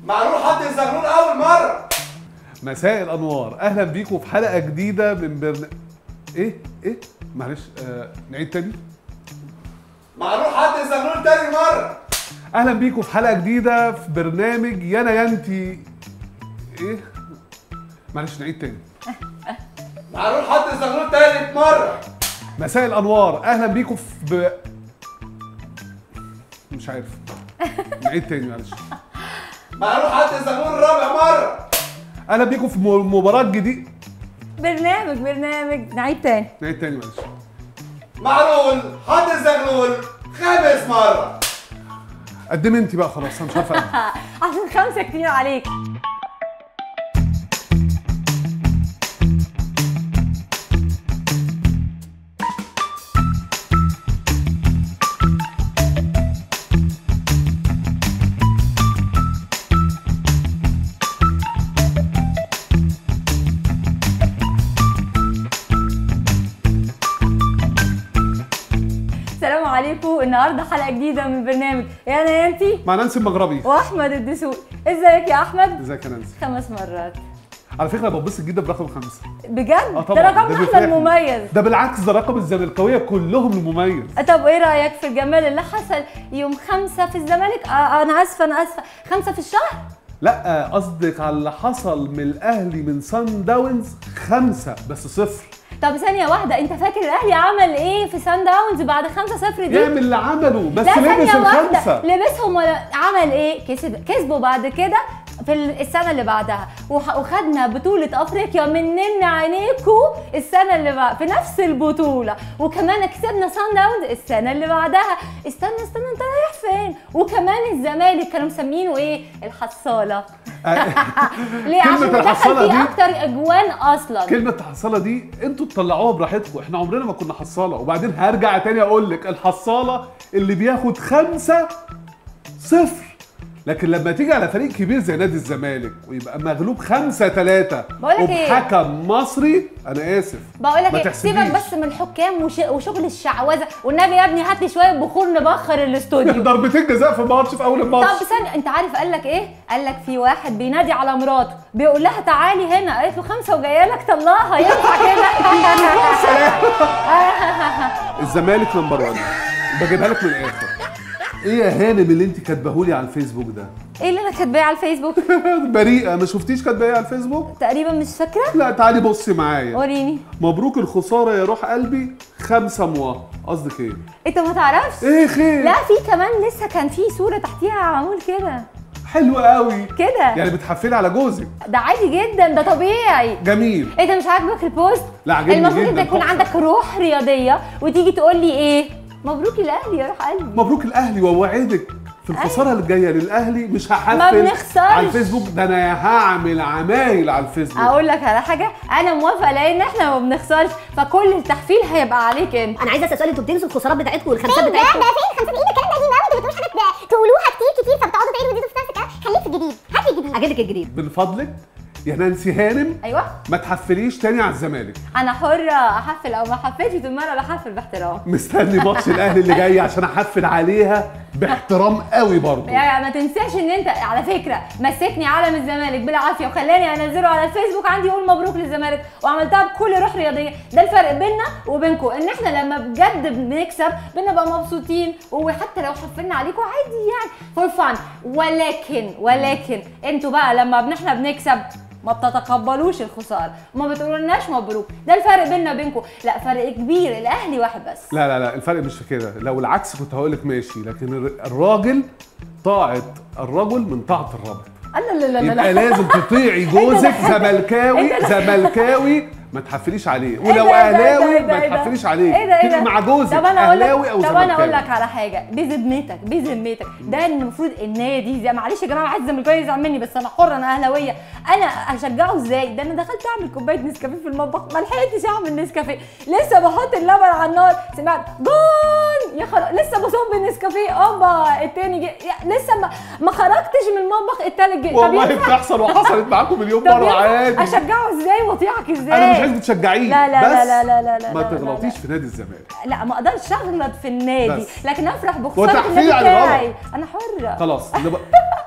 معلول حط الزغلول اول مره مساء الانوار اهلا بيكم في حلقه جديده من برنامج ايه ايه معلش آه نعيد تاني معلول حط الزغلول تاني مره اهلا بيكم في حلقه جديده في برنامج يانا يانتي ايه معلش نعيد تاني معلول حط الزغلول تالت مره مساء الانوار اهلا بيكم في ب... مش عارف نعيد تاني معلش معلول حط الزغلول رابع مره اهلا بيكم في م- مباراه جديده برنامج برنامج نعيد تاني نعيد تاني معلش معلول حط الزغلول خامس مره قدمي انت بقى خلاص انا مش عارف أقدم. عشان خمسة كتير عليك السلام عليكم النهارده حلقه جديده من برنامج يا انا انتي مع نانسي المغربي واحمد الدسوقي ازيك يا احمد ازيك يا نانسي خمس مرات على فكره ببص جدا برقم خمسه بجد اه طبعا ده رقم احنا بيفرحني. المميز ده بالعكس ده رقم الزملكاويه كلهم المميز طب ايه رايك في الجمال اللي حصل يوم خمسة في الزمالك آه انا اسفه انا اسفه خمسة في الشهر لا قصدك على اللي حصل من الاهلي من سان داونز خمسه بس صفر طب ثانيه واحده انت فاكر الاهلي عمل ايه في سان داونز بعد 5 0 دي يعمل اللي عمله بس لا لبس ثانيه واحده الخمسه لبسهم ولا عمل ايه كسب كسبوا بعد كده في السنه اللي بعدها وح- وخدنا بطوله افريقيا مننا عينيكوا السنه اللي بعد في نفس البطوله وكمان كسبنا سان داونز السنه اللي بعدها استنى استنى انت رايح فين وكمان الزمالك كانوا مسمينه ايه الحصاله ليه كلمة عشان دخل الحصالة فيه دي- اكتر اجوان اصلا كلمة حصالة دي انتوا تطلعوها براحتكم احنا عمرنا ما كنا حصالة وبعدين هرجع تاني اقول لك الحصالة اللي بياخد خمسة صفر لكن لما تيجي على فريق كبير زي نادي الزمالك ويبقى مغلوب خمسة ثلاثة بقولك ايه؟ وبحكم مصري انا اسف بقول لك ما ايه تحسبيش. سيبك بس من الحكام وش... وشغل الشعوذه والنبي يا ابني هات لي شويه بخور نبخر الاستوديو ضربتين جزاء في الماتش في اول طب الماتش ثانية انت عارف قال لك ايه؟ قال لك في واحد بينادي على مراته بيقول لها تعالي هنا قالت له خمسة وجاية لك طلعها ينفع كده؟ الزمالك نمبر 1 بجيبها لك من الاخر ايه يا هانم اللي انت كاتباهولي على الفيسبوك ده ايه اللي انا كاتباه على الفيسبوك؟ بريئة ما شفتيش كاتباه ايه على الفيسبوك تقريبا مش فاكرة لا تعالي بصي معايا وريني مبروك الخسارة يا روح قلبي خمسة موا قصدك ايه؟ انت ما تعرفش؟ ايه خير؟ لا في كمان لسه كان في صورة تحتيها معمول كده حلو قوي كده يعني بتحفلي على جوزك ده عادي جدا ده طبيعي جميل ايه ده مش عاجبك البوست؟ لا، عاجبني المفروض جداً، انت يكون تحفة. عندك روح رياضية وتيجي تقول لي ايه؟ مبروك الاهلي يا روح قلبي مبروك الاهلي ووعدك في الخسارة اللي جاية للأهلي مش هحفل ما بنخسرش. على الفيسبوك ده أنا هعمل عمايل على الفيسبوك اقول لك على حاجه انا موافقه لان احنا ما بنخسرش فكل التحفيل هيبقى عليك انت انا عايزه اسال سؤال انتوا بتنسوا الخسارات بتاعتكم والخمسات فين ده بتاعتكم ده فين خمسة ايه ده الكلام ده قديم قوي انتوا بتقولوا حاجات تقولوها كتير كتير فبتقعدوا تعيدوا وتزيدوا في نفس الكلام خليك في الجديد هات لي الجديد اجيب لك الجديد من فضلك يا نانسي هانم ايوه ما تحفليش تاني على الزمالك انا حره احفل او ما حفلتش طول ما انا بحفل باحترام مستني ماتش الاهلي اللي جاي عشان احفل عليها باحترام قوي برضه يعني ما تنساش ان انت على فكره مسكني علم الزمالك بالعافيه وخلاني انزله على الفيسبوك عندي يقول مبروك للزمالك وعملتها بكل روح رياضيه ده الفرق بيننا وبينكم ان احنا لما بجد بنكسب بنبقى مبسوطين وحتى لو حفلنا عليكم عادي يعني فور فان ولكن ولكن انتوا بقى لما بن- احنا بنكسب ما بتتقبلوش الخساره وما بتقولولناش مبروك ده الفرق بيننا وبينكم لا فرق كبير الاهلي واحد بس لا لا لا الفرق مش في كده لو العكس كنت هقول لك ماشي لكن الر- الراجل طاعة الرجل من طاعة الرب لا لا لا لا يبقى لا لازم تطيعي جوزك زملكاوي إنت- زملكاوي ما تحفليش عليه إيه ولو ده- إيه ده- إيه اهلاوي ده- ما إيه ده؟ تحفليش عليه ايه ده ايه ده تبقي مع جوزك طب انا اقول لك اهلاوي او طب انا اقول زملكاوي لك على حاجه بذمتك بذمتك ده ان المفروض النادي زي معلش يا جماعه عايز الزملكاوي يزعل مني بس انا حره انا اهلاويه انا اشجعه ازاي ده انا دخلت اعمل كوبايه نسكافيه في المطبخ ما لحقتش اعمل نسكافيه لسه بحط اللبن على النار سمعت جون يا خر... لسه بصب النسكافيه اوبا التاني جه يا- لسه ما, ما خرجتش من المطبخ التالت جه طب والله ينفع- بتحصل وحصلت معاكم مليون طب مره ينفع عادي اشجعه ازاي واطيعك ازاي انا مش عايزك تشجعيه لا لا بس لا لا لا لا ما لا لا تغلطيش لا. في نادي الزمالك لا ما اقدرش اغلط في النادي بس. لكن افرح بخساره وتحفيل النادي على بتاعي الغلط. انا حره خلاص نبقى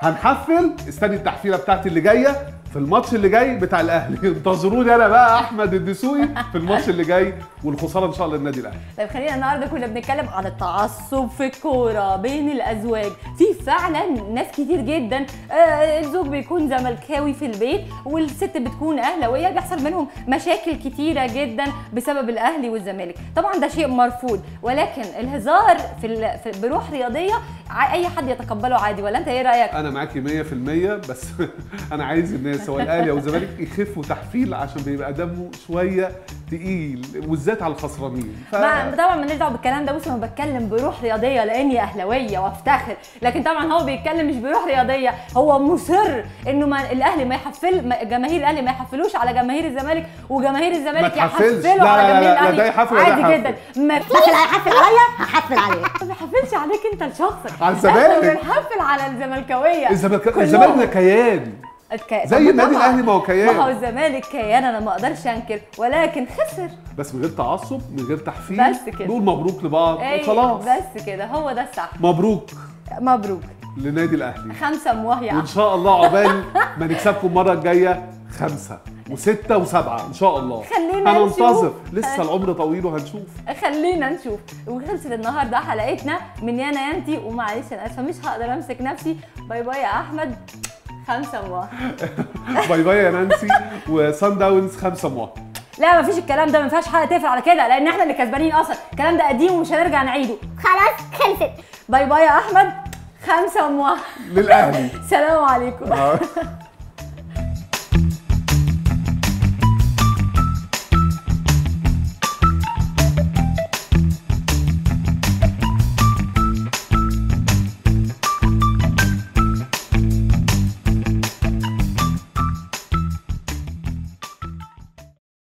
هنحفل استني التحفيله بتاعتي اللي جايه في الماتش اللي جاي بتاع الاهلي انتظروني انا بقى احمد الدسوقي في الماتش اللي جاي والخساره ان شاء الله للنادي الاهلي طيب خلينا النهارده كنا بنتكلم عن التعصب في الكوره بين الازواج في فعلا ناس كتير جدا آه، الزوج بيكون زملكاوي في البيت والست بتكون اهلاويه بيحصل منهم مشاكل كتيره جدا بسبب الاهلي والزمالك طبعا ده شيء مرفوض ولكن الهزار في, ال... في بروح رياضيه ع- اي حد يتقبله عادي ولا انت ايه رايك انا معاكي 100% بس انا عايز الناس سواء الاهلي او الزمالك يخفوا تحفيل عشان بيبقى دمه شويه تقيل وبالذات على الخسرانين ف... ما طبعا ماليش دعوه بالكلام ده بص انا بتكلم بروح رياضيه لاني اهلاويه وافتخر لكن طبعا هو بيتكلم مش بروح رياضيه هو مصر انه ما الاهلي ما يحفل ما- جماهير الاهلي ما يحفلوش على جماهير الزمالك وجماهير الزمالك تحفلش. يحفلوا لا، على لا، لا، جماهير لا، الاهلي ده يحفل وده عادي يحفل. جدا ما بس اللي هيحفل عليا هحفل عليه ما بيحفلش عليك انت لشخصك على الزمالك. احنا بنحفل على الزملكاويه الزمالك كلهم. الزمالك ده كيان الك- زي طب النادي طبعاً. الأهلي ما هو كيان. ما هو الزمالك كيان انا ما اقدرش انكر ولكن خسر بس من غير تعصب من غير تحفيل بس كده. نقول مبروك لبعض ايه وخلاص بس كده هو ده الصح مبروك مبروك لنادي الاهلي خمسه موهيه وان شاء الله عقبال ما نكسبكم المره الجايه خمسه وسته وسبعه ان شاء الله خلينا هننتظر نشوف. لسه العمر طويل وهنشوف خلينا نشوف وخلصت النهارده حلقتنا من يانا يانتي ومعلش انا اسفه مش هقدر امسك نفسي باي باي يا احمد خمسه مواه باي باي يا نانسي وسان داونز خمسه مواقع لا مفيش الكلام ده ما ينفعش حلقه تقفل على كده لان احنا اللي كسبانين اصلا الكلام ده قديم ومش هنرجع نعيده خلاص خلصت باي باي يا احمد خمسه مواه للاهلي سلام عليكم آه.